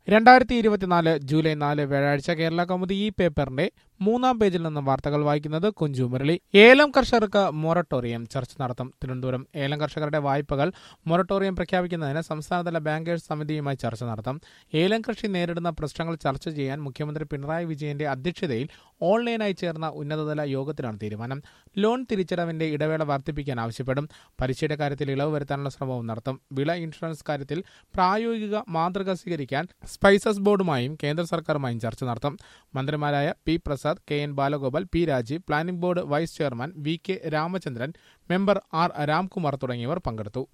രണ്ടായിരത്തി ഇരുപത്തിനാല് ജൂലൈ നാല് വ്യാഴാഴ്ച കേരള കൗമുദി ഈ പേപ്പറിന്റെ മൂന്നാം പേജിൽ നിന്നും വാർത്തകൾ വായിക്കുന്നത് കുഞ്ചു മുരളി ഏലം കർഷകർക്ക് മൊറട്ടോറിയം ചർച്ച നടത്തും തിരുവനന്തപുരം ഏലം കർഷകരുടെ വായ്പകൾ മൊറട്ടോറിയം പ്രഖ്യാപിക്കുന്നതിന് സംസ്ഥാനതല ബാങ്കേഴ്സ് സമിതിയുമായി ചർച്ച നടത്തും ഏലം കൃഷി നേരിടുന്ന പ്രശ്നങ്ങൾ ചർച്ച ചെയ്യാൻ മുഖ്യമന്ത്രി പിണറായി വിജയന്റെ അധ്യക്ഷതയിൽ ഓൺലൈനായി ചേർന്ന ഉന്നതതല യോഗത്തിലാണ് തീരുമാനം ലോൺ തിരിച്ചടവിന്റെ ഇടവേള വർദ്ധിപ്പിക്കാൻ ആവശ്യപ്പെടും പലിശയുടെ കാര്യത്തിൽ ഇളവ് വരുത്താനുള്ള ശ്രമവും നടത്തും വിള ഇൻഷുറൻസ് കാര്യത്തിൽ പ്രായോഗിക മാതൃക സ്വീകരിക്കാൻ സ്പൈസസ് ബോർഡുമായും കേന്ദ്ര സർക്കാരുമായും ചർച്ച നടത്തും മന്ത്രിമാരായ P Prasad K N Balagopal P Rajeev planning board vice chairman V K Ramachandran member R Ramkumar തുടങ്ങിയവർ പങ്കെടുത്തു